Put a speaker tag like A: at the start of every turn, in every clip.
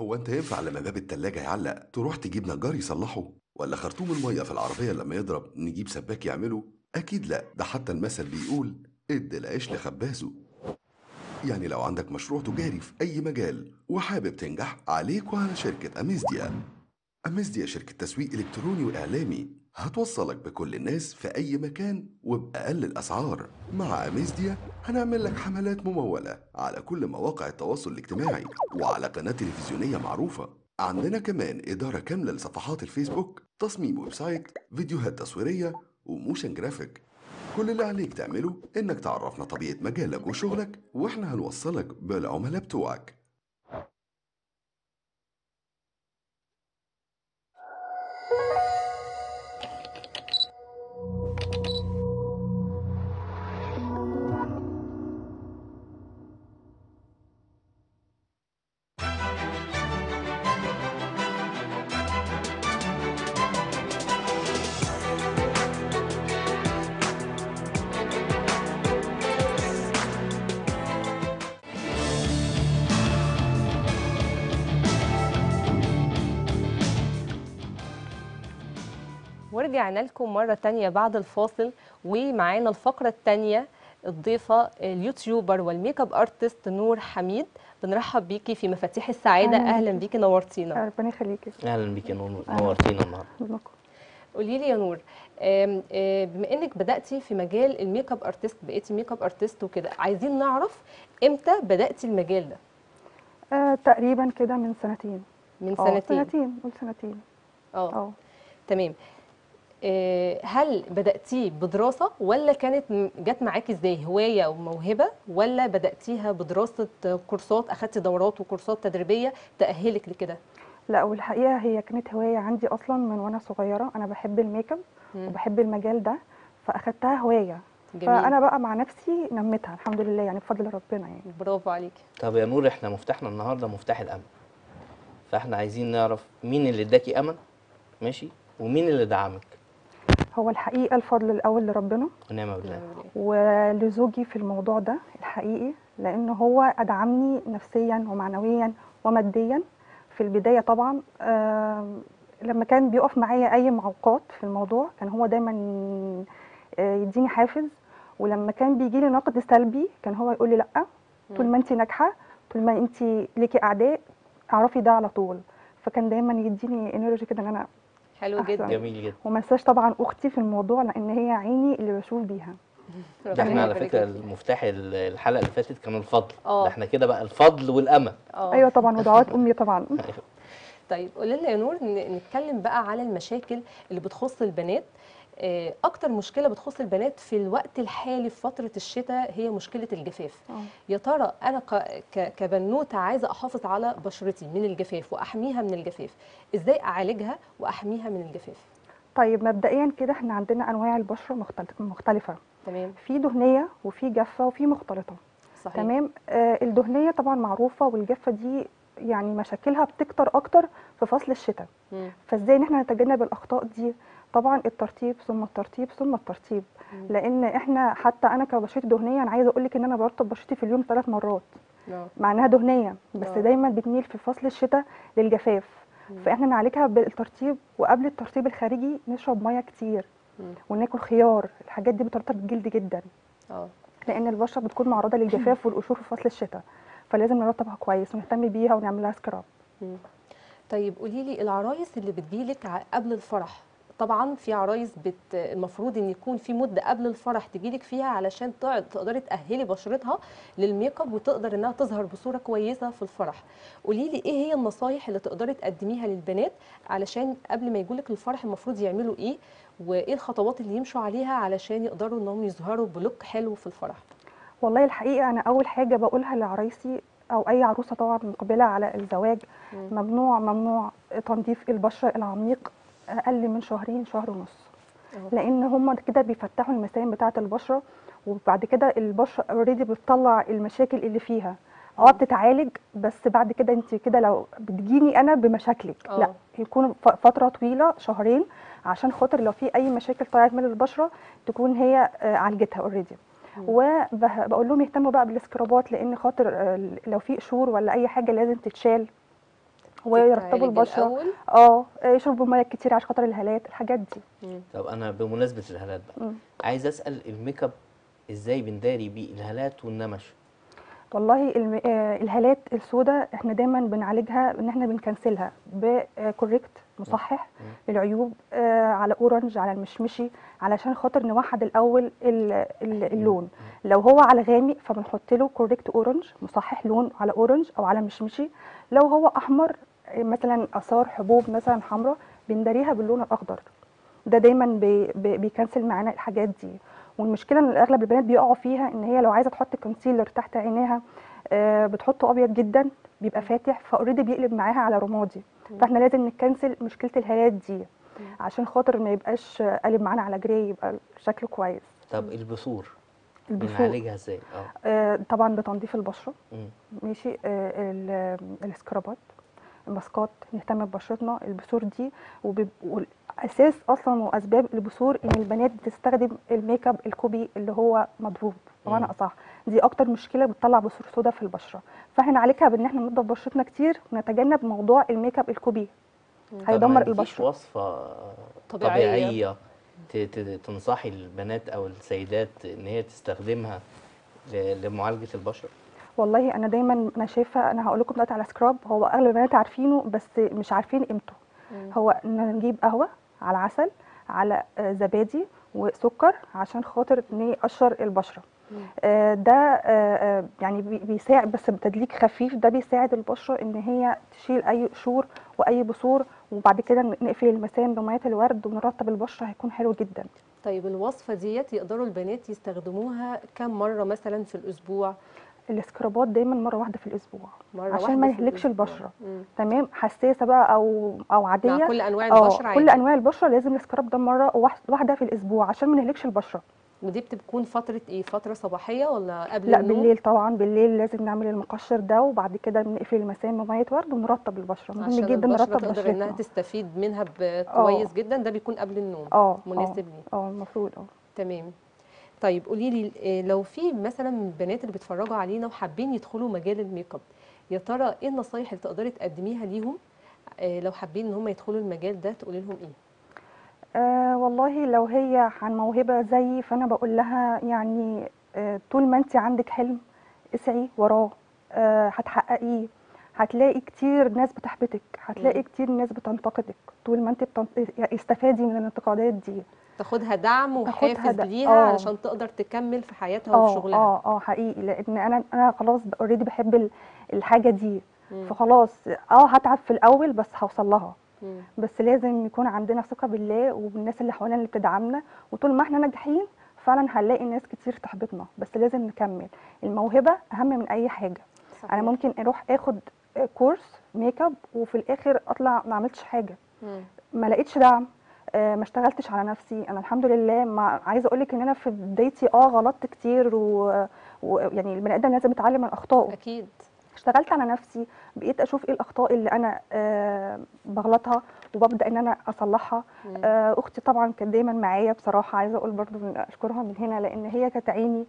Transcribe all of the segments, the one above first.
A: هو انت ينفع لما باب التلاجة يعلق تروح تجيب نجار يصلحه ولا خرطوم المية في العربية لما يضرب نجيب سباك يعمله اكيد لا ده حتى المثل بيقول ادي العيش لخبازه يعني لو عندك مشروع تجاري في اي مجال وحابب تنجح عليك وعلى شركة اميزديا اميزديا شركة تسويق الكتروني واعلامي هتوصلك بكل الناس في اي مكان وباقل الاسعار مع اميزديا هنعمل لك حملات ممولة على كل مواقع التواصل الاجتماعي وعلى قناة تلفزيونية معروفة عندنا كمان إدارة كاملة لصفحات الفيسبوك تصميم ويب سايت فيديوهات تصويرية وموشن جرافيك كل اللي عليك تعمله إنك تعرفنا طبيعة مجالك وشغلك وإحنا هنوصلك بالعملاء بتوعك
B: ورجعنا لكم مرة تانية بعد الفاصل ومعانا الفقرة التانية الضيفة اليوتيوبر والميك اب ارتست نور حميد بنرحب بيكي في مفاتيح السعادة
C: أهلاً
B: اهلا
C: بيكي.
B: بيكي نورتينا
C: ربنا يخليكي
D: اهلا بيك يا نور نورتينا النهارده
C: منكم
B: قولي لي يا نور آم، آه، بما انك بدأتي في مجال الميك اب ارتست بقيتي ميك اب ارتست وكده عايزين نعرف امتى بدأتي المجال ده
C: آه تقريبا كده من سنتين
B: من
C: آه،
B: سنتين
C: سنتين قول سنتين
B: اه
C: اه
B: تمام آه، هل بدأتيه بدراسة ولا كانت م- جت معاكي ازاي هواية وموهبة ولا بدأتيها بدراسة كورسات أخدتي دورات وكورسات تدريبية تأهلك لكده
C: لا والحقيقه هي كانت هوايه عندي اصلا من وانا صغيره انا بحب الميك اب
B: مم.
C: وبحب المجال ده فاخدتها هوايه
B: جميل
C: فانا بقى مع نفسي نميتها الحمد لله يعني بفضل ربنا يعني
B: برافو عليكي
D: طب يا نور احنا مفتاحنا النهارده مفتاح الامل فاحنا عايزين نعرف مين اللي اداكي امل ماشي ومين اللي دعمك
C: هو الحقيقه الفضل الاول لربنا
D: ونعم بالله
B: نعم بالله.
C: ولزوجي في الموضوع ده الحقيقي لان هو ادعمني نفسيا ومعنويا وماديا في البدايه طبعا آم، لما كان بيقف معايا اي معوقات في الموضوع كان هو دايما آه، يديني حافز ولما كان بيجي لي نقد سلبي كان هو يقول لي لا طول ما انت ناجحه طول ما انت ليكي اعداء اعرفي ده على طول فكان دايما يديني انرجي كده ان انا
B: حلو
C: أحسن.
B: جدا
D: جميل جدا
C: وما انساش طبعا اختي في الموضوع لان هي عيني اللي بشوف بيها
D: ده
B: ربنا
D: احنا على
B: يبارك
D: فكره
B: لك.
D: المفتاح ال- الحلقه اللي فاتت كان الفضل
B: آه.
D: ده احنا كده بقى الفضل والامل
B: اه
C: ايوه طبعا ودعوات امي طبعا
B: طيب قولي لنا يا نور ن- نتكلم بقى على المشاكل اللي بتخص البنات آه، اكتر مشكله بتخص البنات في الوقت الحالي في فتره الشتاء هي مشكله الجفاف
C: آه.
B: يا ترى انا ك- ك- كبنوته عايزه احافظ على بشرتي من الجفاف واحميها من الجفاف ازاي اعالجها واحميها من الجفاف
C: طيب مبدئيا كده احنا عندنا انواع البشره مختلف- مختلفه
B: تمام
C: في دهنيه وفي جافه وفي مختلطه
B: صحيح
C: تمام آه الدهنيه طبعا معروفه والجافه دي يعني مشاكلها بتكتر اكتر في فصل الشتاء
B: مم.
C: فازاي ان احنا نتجنب الاخطاء دي طبعا الترطيب ثم الترطيب ثم الترطيب
B: مم.
C: لان احنا حتى انا كبشرتي دهنيه انا عايزه اقول لك ان انا برطب بشرتي في اليوم ثلاث مرات
B: آه.
C: مع انها دهنيه بس
B: آه.
C: دايما بتميل في فصل الشتاء للجفاف
B: مم.
C: فاحنا نعالجها بالترطيب وقبل الترطيب الخارجي نشرب ميه كتير
B: مم.
C: وناكل خيار الحاجات دي بترطب الجلد جدا
B: اه
C: لان البشره بتكون معرضه للجفاف والقشور في فصل الشتاء فلازم نرطبها كويس ونهتم بيها ونعمل لها سكراب
B: مم. طيب قولي لي العرايس اللي بتجيلك ع- قبل الفرح طبعا في عرايس بت... المفروض ان يكون في مده قبل الفرح تجيلك فيها علشان تع- تقدري تاهلي بشرتها للميك اب وتقدر انها تظهر بصوره كويسه في الفرح قولي لي ايه هي النصايح اللي تقدري تقدميها للبنات علشان قبل ما يجولك الفرح المفروض يعملوا ايه وايه الخطوات اللي يمشوا عليها علشان يقدروا انهم يظهروا بلوك حلو في الفرح
C: والله الحقيقه انا اول حاجه بقولها لعرايسي او اي عروسه طبعا مقبله على الزواج
B: مم.
C: ممنوع ممنوع تنظيف البشره العميق اقل من شهرين شهر ونص
B: أهو.
C: لان هم كده بيفتحوا المسام بتاعه البشره وبعد كده البشره اوريدي بتطلع المشاكل اللي فيها اه بتتعالج بس بعد كده انت كده لو بتجيني انا بمشاكلك
B: آه.
C: لا يكون ف- فتره طويله شهرين عشان خاطر لو في اي مشاكل طلعت من البشره تكون هي آه، عالجتها اوريدي وبقول لهم يهتموا بقى بالسكرابات لان خاطر آه، لو في قشور ولا اي حاجه لازم تتشال ويرطبوا
B: تتعالج
C: البشره
B: الأول.
C: اه يشربوا ميه كتير عشان خاطر الهالات الحاجات دي
B: مم.
D: طب انا بمناسبه الهالات بقى
C: مم.
D: عايز اسال الميك اب ازاي بنداري بيه الهالات والنمش
C: والله الم... آه، الهالات السوداء احنا دايما بنعالجها ان احنا بنكنسلها بكوريكت مصحح للعيوب آه، على اورنج على المشمشي علشان خاطر نوحد الاول ال- ال- اللون لو هو على غامق فبنحط له كوريكت اورنج مصحح لون على اورنج او على مشمشي لو هو احمر آه، مثلا اثار حبوب مثلا حمراء بنداريها باللون الاخضر ده دايما بي بي بيكنسل معانا الحاجات دي والمشكله ان اغلب البنات بيقعوا فيها ان هي لو عايزه تحط كونسيلر تحت عينيها آه، بتحطه ابيض جدا بيبقى فاتح فاوريدي بيقلب معاها على رمادي فاحنا لازم نكنسل مشكله الهالات دي عشان خاطر ما يبقاش آه، قالب معانا على جراي يبقى شكله كويس
D: طب البثور
C: البثور
D: بنعالجها ازاي اه
C: آه، طبعا بتنظيف البشره
D: مم.
C: ماشي آه، ال- السكرابات الماسكات نهتم ببشرتنا البثور دي وبيب- والاساس اصلا واسباب البثور ان البنات بتستخدم الميك اب الكوبي اللي هو مضروب بمعنى
D: مم.
C: اصح دي اكتر مشكله بتطلع بثور سودا في البشره فاحنا نعالجها بان احنا ننضف بشرتنا كتير ونتجنب موضوع الميك اب الكوبي
D: طب ما
C: هيدمر
D: عندكيش
C: البشره
D: وصفه
B: طبيعية.
D: طبيعيه ت- ت- تنصحي البنات او السيدات ان هي تستخدمها ل- لمعالجه البشره
C: والله انا دايما انا شايفه انا هقول لكم دلوقتي على سكراب هو اغلب البنات عارفينه بس مش عارفين قيمته
B: مم.
C: هو ان نجيب قهوه على عسل على آه، زبادي وسكر عشان خاطر ان هي يقشر البشره
B: مم.
C: آه، ده آه، آه، يعني بي- بيساعد بس بتدليك خفيف ده بيساعد البشره ان هي تشيل اي قشور واي بثور وبعد كده نقفل المسام بميه الورد ونرطب البشره هيكون حلو جدا
B: طيب الوصفة ديت يقدروا البنات يستخدموها كم مرة مثلا في الأسبوع؟
C: السكرابات دايما مره واحده في الاسبوع
B: مرة
C: عشان
B: واحدة
C: ما
B: في
C: يهلكش
B: الأسبوع.
C: البشره
B: مم.
C: تمام حساسه بقى او او عاديه
B: مع كل أنواع
C: اه
B: البشرة
C: كل
B: عادي
C: انواع البشره لازم السكراب ده مره واحد- واحده في الاسبوع عشان ما نهلكش البشره
B: ودي بتكون فترة إيه؟ فترة صباحية ولا قبل
C: لا
B: النوم؟
C: بالليل طبعا بالليل لازم نعمل المقشر ده وبعد كده بنقفل المسام بميه ورد ونرطب البشره مهم
B: عشان
C: جدا
B: البشرة
C: نرطب
B: تقدر إنها
C: بشرتنا
B: تستفيد منها ب- كويس جدا ده بيكون قبل النوم
C: اه
B: مناسب
C: اه
B: ليه
C: اه المفروض اه
B: تمام طيب قولي لي إيه لو في مثلا من البنات اللي بيتفرجوا علينا وحابين يدخلوا مجال الميك اب يا ترى ايه النصايح اللي تقدري تقدميها ليهم إيه لو حابين ان هم يدخلوا المجال ده تقولي لهم ايه
C: آه والله لو هي عن موهبة زيي فأنا بقول لها يعني آه طول ما أنت عندك حلم اسعي وراه آه هتحققيه هتلاقي كتير ناس بتحبطك هتلاقي
B: مم.
C: كتير ناس بتنتقدك طول ما أنت بتن... يعني استفادي من الانتقادات دي
B: تاخدها دعم
C: تاخدها
B: وحافز
C: د-
B: ليها
C: آه.
B: علشان تقدر تكمل في حياتها
C: اه
B: وفي شغلها
C: اه اه حقيقي لأن أنا أنا خلاص اوريدي بحب ال- الحاجة دي
B: مم.
C: فخلاص اه هتعب في الأول بس هوصل لها
B: مم.
C: بس لازم يكون عندنا ثقة بالله وبالناس اللي حوالينا اللي بتدعمنا وطول ما احنا ناجحين فعلا هنلاقي ناس كتير تحبطنا بس لازم نكمل الموهبة أهم من أي حاجة
B: صحيح.
C: أنا ممكن أروح آخد كورس ميك اب وفي الآخر أطلع ما عملتش حاجة
B: مم.
C: ما لقيتش دعم آه، ما اشتغلتش على نفسي انا الحمد لله ما عايزه اقول لك ان انا في بدايتي اه غلطت كتير ويعني و... يعني البني ادم لازم يتعلم من اخطائه
B: اكيد
C: اشتغلت على نفسي بقيت اشوف ايه الاخطاء اللي انا آه بغلطها وببدا ان انا اصلحها
B: مم.
C: آه اختي طبعا كانت دايما معايا بصراحه عايزه اقول برضو من اشكرها من هنا لان هي كانت عيني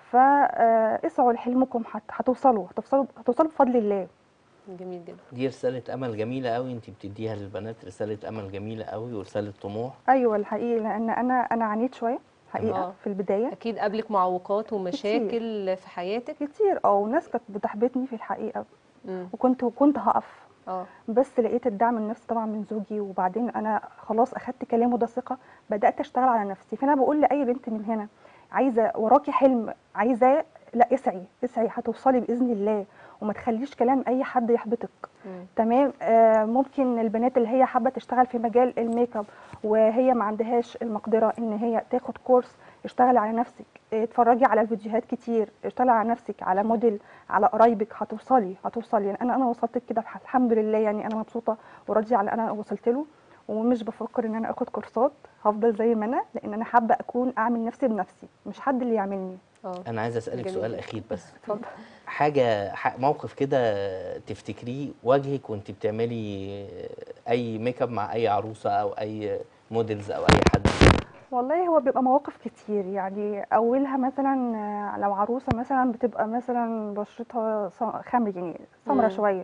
C: فاسعوا لحلمكم هت- هتوصلوا هتوصلوا هتوصلوا بفضل الله
B: جميل جدا
D: دي رساله امل جميله قوي انت بتديها للبنات رساله امل جميله قوي ورساله طموح
C: ايوه الحقيقه لان انا انا عانيت شويه حقيقه
B: آه.
C: في البدايه
B: اكيد قابلك معوقات ومشاكل في حياتك
C: كتير اه وناس كانت بتحبطني في الحقيقه
B: مم.
C: وكنت وكنت هقف
B: اه
C: بس لقيت الدعم النفسي طبعا من زوجي وبعدين انا خلاص اخدت كلامه ده ثقه بدات اشتغل على نفسي فانا بقول لاي بنت من هنا عايزه وراكي حلم عايزاه لا اسعي اسعي هتوصلي باذن الله وما تخليش كلام اي حد يحبطك
B: مم.
C: تمام آه ممكن البنات اللي هي حابه تشتغل في مجال الميك اب وهي ما عندهاش المقدره ان هي تاخد كورس اشتغلي على نفسك اتفرجي على الفيديوهات كتير اشتغلي على نفسك على موديل على قرايبك هتوصلي هتوصلي يعني انا انا وصلت كده الحمد لله يعني انا مبسوطه وراضيه على اللي انا وصلت له ومش بفكر ان انا اخد كورسات هفضل زي ما انا لان انا حابه اكون اعمل نفسي بنفسي مش حد اللي يعملني
B: اه
D: انا عايز اسالك
B: جميل.
D: سؤال اخير بس
C: اتفضل
D: حاجه ح- موقف كده تفتكريه واجهك وانت بتعملي اي ميك اب مع اي عروسه او اي موديلز او اي حد
C: والله هو بيبقى مواقف كتير يعني اولها مثلا آه، لو عروسه مثلا بتبقى مثلا بشرتها ص- خمر يعني سمرة
B: مم.
C: شويه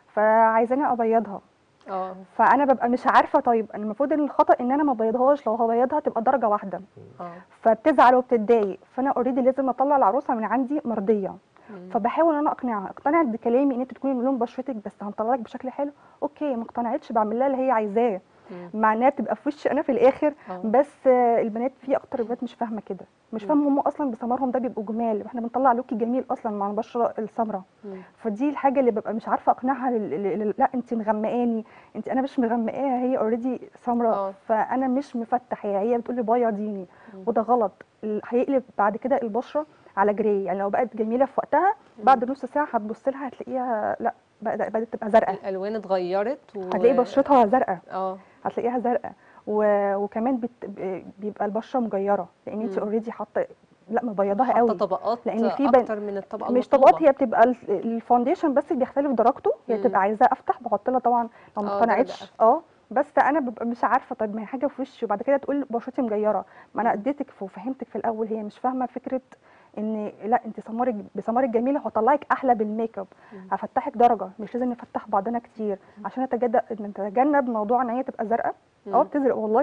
C: فعايزاني ابيضها
B: اه
C: فانا ببقى مش عارفه طيب أنا المفروض ان الخطا ان انا ما ابيضهاش لو هبيضها تبقى درجه واحده
B: اه
C: فبتزعل وبتتضايق فانا اوريدي لازم اطلع العروسه من عندي مرضيه
B: مم.
C: فبحاول ان انا اقنعها اقتنعت بكلامي ان انت تكوني لون بشرتك بس هنطلع لك بشكل حلو اوكي ما اقتنعتش بعمل لها اللي هي عايزاه
B: مم.
C: مع انها بتبقى في وشي انا في الاخر
B: آه.
C: بس آه، البنات في اكتر بنات مش فاهمه كده مش فاهمه هم اصلا بسمارهم ده بيبقوا جمال واحنا بنطلع لوكي جميل اصلا مع البشره السمراء
B: مم.
C: فدي الحاجه اللي ببقى مش عارفه اقنعها لل... لل... لل- لا انت مغمقاني انت انا مش مغمقاها هي اوريدي سمراء
B: آه.
C: فانا مش مفتح هي هي بتقول لي بيضيني
B: مم.
C: وده غلط ال- هيقلب بعد كده البشره على جراي يعني لو بقت جميله في وقتها بعد نص ساعه هتبص لها هتلاقيها لا بدات بدأت تبقى زرقاء
B: الالوان اتغيرت و...
C: هتلاقي بشرتها زرقاء
B: اه
C: هتلاقيها زرقاء و... وكمان بت... ب- بيبقى البشره مجيره لان انت
B: مم.
C: اوريدي حاطه لا مبيضاها
B: حاطه
C: قوي
B: طبقات
C: لأن في بن-
B: اكتر من الطبقه
C: مش
B: المطلوبة.
C: طبقات هي بتبقى ال- الفاونديشن بس بيختلف درجته هي
B: مم.
C: بتبقى عايزاه افتح بحط لها طبعا لو
B: آه،
C: ما
B: درجة
C: اقتنعتش
B: أفتح.
C: اه بس انا ببقى مش عارفه طيب ما هي حاجه في وشي وبعد كده تقول بشرتي مجيره ما انا
B: مم.
C: اديتك وفهمتك في الاول هي مش فاهمه فكره ان لا انت سمارك بسمارك جميله هطلعك احلى بالميك اب
B: مم.
C: هفتحك درجه مش لازم نفتح بعضنا كتير عشان نتجنب نتجنب موضوع ان هي تبقى زرقاء اه
B: مم.
C: بتزرق والله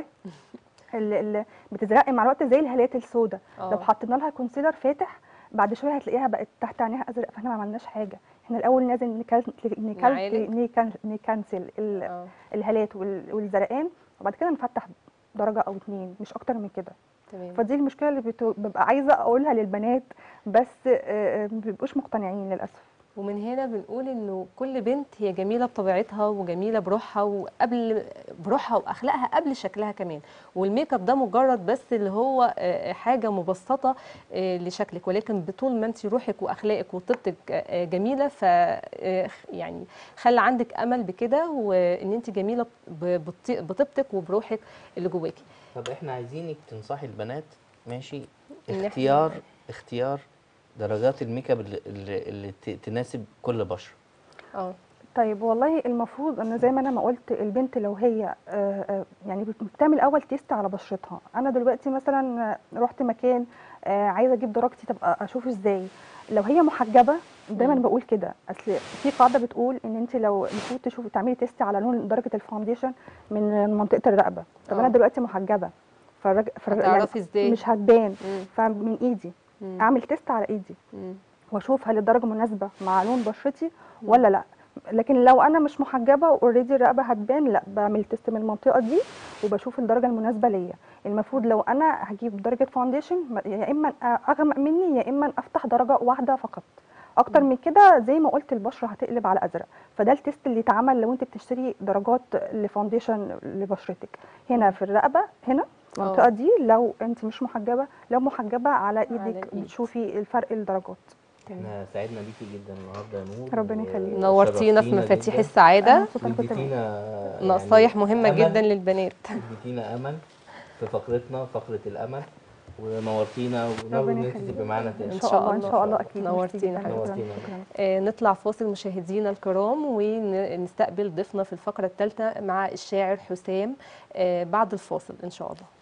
C: اللي بتزرق مع الوقت زي الهالات السوداء
B: آه.
C: لو حطينا لها كونسيلر فاتح بعد شويه هتلاقيها بقت تحت عينيها ازرق فاحنا ما عملناش حاجه احنا الاول لازم نكل... نكل...
B: نعالج.
C: نكن... نكنسل ال...
B: اه
C: الهالات وال... والزرقان وبعد كده نفتح درجه او اتنين مش اكتر من كده
B: تمام
C: فدي المشكله اللي بت... ببقى عايزه اقولها للبنات بس آه، آه، ما بيبقوش مقتنعين للاسف
B: ومن هنا بنقول انه كل بنت هي جميله بطبيعتها وجميله بروحها وقبل بروحها واخلاقها قبل شكلها كمان والميك اب ده مجرد بس اللي هو آه، حاجه مبسطه آه، لشكلك ولكن بطول ما انت روحك واخلاقك وطيبتك آه، جميله ف آه، يعني خلي عندك امل بكده وان انت جميله ب- بطي- بطيبتك وبروحك اللي جواكي
D: طب احنا عايزينك تنصحي البنات ماشي
B: إن إحنا-
D: اختيار اختيار درجات الميك اب اللي, اللي, اللي ت- تناسب كل بشره
B: اه
C: طيب والله المفروض ان زي ما انا ما قلت البنت لو هي آه، آه، يعني بت- بتعمل اول تيست على بشرتها انا دلوقتي مثلا آه، رحت مكان آه، عايزه اجيب درجتي طب اشوف ازاي لو هي محجبه دايما
B: مم.
C: بقول كده اصل في قاعده بتقول ان انت لو المفروض تشوفي تعملي تيست على لون درجه الفاونديشن من منطقه الرقبه طب انا
B: آه.
C: دلوقتي محجبه فرج... فر...
B: هتعرفي ازاي
C: مش هتبان
B: مم.
C: فمن ايدي
B: مم.
C: اعمل تيست على ايدي
B: مم.
C: واشوف هل الدرجه مناسبه مع لون بشرتي ولا لا لكن لو انا مش محجبه واوريدي الرقبه هتبان لا بعمل تيست من المنطقه دي وبشوف الدرجه المناسبه ليا المفروض لو انا هجيب درجه فاونديشن يا اما اغمق مني يا اما افتح درجه واحده فقط اكتر من كده زي ما قلت البشره هتقلب على ازرق فده التيست اللي اتعمل لو انت بتشتري درجات لفاونديشن لبشرتك هنا في الرقبه هنا
B: آه.
C: المنطقه دي لو انت مش محجبه لو محجبه على ايدك
B: الإيد.
C: بتشوفي الفرق الدرجات
D: احنا سعدنا بيكي جدا النهارده يا نور
C: ربنا يخليك.
B: نورتينا في
D: وشرفتينا
B: مفاتيح
D: جداً.
B: السعاده
C: أنا مبسوطة إن كنت معاكم.
D: واديتينا
B: نصايح مهمه
D: أمل.
B: جدا للبنات
D: اديتينا امل في فقرتنا فقره الامل ونورتينا ونرجو
C: ربنا
D: ان انت
C: يخليك.
D: تبقي معانا
C: ان
D: تاني
B: إن
C: شاء
B: شاء
C: الله ان
B: الله.
C: شاء الله اكيد
B: نورتينا
C: ميرسي جداً.
D: حبيبتي.
C: شكراً.
D: نورتينا.
C: شكراً.
B: آه، نطلع فاصل مشاهدينا الكرام ونستقبل ضيفنا في الفقرة الثالثة مع الشاعر حسام آه، بعد الفاصل إن شاء الله